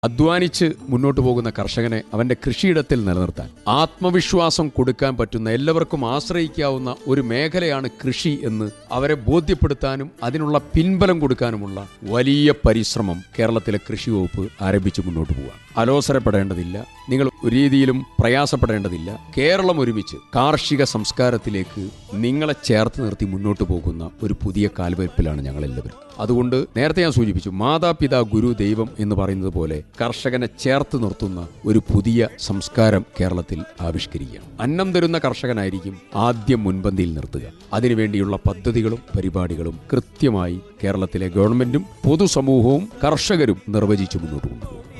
അധ്വാനിച്ച് മുന്നോട്ട് പോകുന്ന കർഷകനെ അവന്റെ കൃഷിയിടത്തിൽ നിലനിർത്താൻ ആത്മവിശ്വാസം കൊടുക്കാൻ പറ്റുന്ന എല്ലാവർക്കും ആശ്രയിക്കാവുന്ന ഒരു മേഖലയാണ് കൃഷി എന്ന് അവരെ ബോധ്യപ്പെടുത്താനും അതിനുള്ള പിൻബലം കൊടുക്കാനുമുള്ള വലിയ പരിശ്രമം കേരളത്തിലെ കൃഷി വകുപ്പ് ആരംഭിച്ച് മുന്നോട്ട് പോവുക അലോസരപ്പെടേണ്ടതില്ല നിങ്ങൾ ഒരു രീതിയിലും പ്രയാസപ്പെടേണ്ടതില്ല കേരളം ഒരുമിച്ച് കാർഷിക സംസ്കാരത്തിലേക്ക് നിങ്ങളെ ചേർത്ത് നിർത്തി മുന്നോട്ട് പോകുന്ന ഒരു പുതിയ കാൽവയ്പിലാണ് ഞങ്ങൾ എല്ലാവരും അതുകൊണ്ട് നേരത്തെ ഞാൻ സൂചിപ്പിച്ചു മാതാപിതാ ഗുരു ദൈവം എന്ന് പറയുന്നത് പോലെ കർഷകനെ ചേർത്ത് നിർത്തുന്ന ഒരു പുതിയ സംസ്കാരം കേരളത്തിൽ ആവിഷ്കരിക്കുകയാണ് അന്നം തരുന്ന കർഷകനായിരിക്കും ആദ്യം മുൻപന്തിയിൽ നിർത്തുക അതിനുവേണ്ടിയുള്ള പദ്ധതികളും പരിപാടികളും കൃത്യമായി കേരളത്തിലെ ഗവൺമെന്റും പൊതുസമൂഹവും കർഷകരും നിർവചിച്ചു മുന്നോട്ട് കൊണ്ടുപോകും